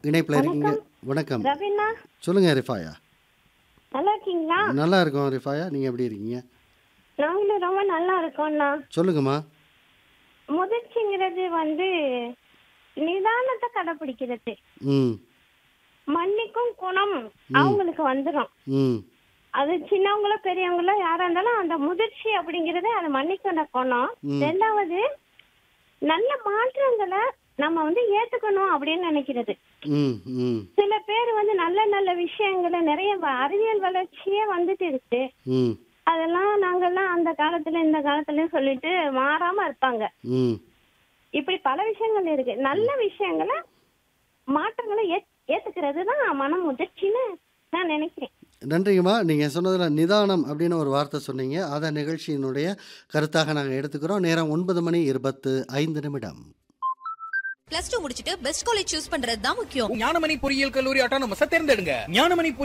இணைப்பில் இருக்கீங்க வணக்கம் ரவீனா சொல்லுங்க ரிஃபாயா நல்லா இருக்கீங்களா நல்லா இருக்கோம் ரிஃபாயா நீங்கள் எப்படி இருக்கீங்க நாங்களும் ரொம்ப நல்லா இருக்கோம்ண்ணா சொல்லுங்கம்மா முதிர்ச்சிங்கிறது வந்து நிதானத்தை கடைபிடிக்கிறது ம் மன்னிக்கும் குணம் அவங்களுக்கு வந்துடும் ம் அது சின்னவங்களோ பெரியவங்களோ யாரா இருந்தாலும் அந்த முதிர்ச்சி அப்படிங்கறது அது மன்னிக்கிற குணம் ம். ரெண்டாவது நல்ல மாற்றங்களை நம்ம வந்து ஏத்துக்கணும் அப்படின்னு நினைக்கிறது ம் ம் சில பேர் வந்து நல்ல நல்ல விஷயங்களை நிறைய வ- அறிவியல் வளர்ச்சியே வந்துட்டு இருக்கு ம் அதெல்லாம் நாங்கெல்லாம் அந்த காலத்துல இந்த காலத்துலயும் சொல்லிட்டு மாறாம இருப்பாங்க ம் இப்படி பல விஷயங்கள் இருக்கு நல்ல விஷயங்களை மாற்றங்களை ஏத்- ஏத்துக்கிறது தான் மன முதிர்ச்சின்னு நான் நினைக்கிறேன் நன்றிங்கம்மா நீங்கள் சொன்னதில் நிதானம் அப்படின்னு ஒரு வார்த்தை சொன்னீங்க அதை நிகழ்ச்சியினுடைய கருத்தாக நாங்கள் எடுத்துக்கிறோம் நேரம் ஒன்பது மணி இருபத்து ஐந்து நிமிடம் பிளஸ் டூ முடிச்சிட்டு பெஸ்ட் காலேஜ் சூஸ் பண்றது தான் முக்கியம் ஞானமணி பொறியியல் கல்லூரி ஆட்டோனமஸ் தேர்ந்தெடுங்க ஞானமணி பொறி-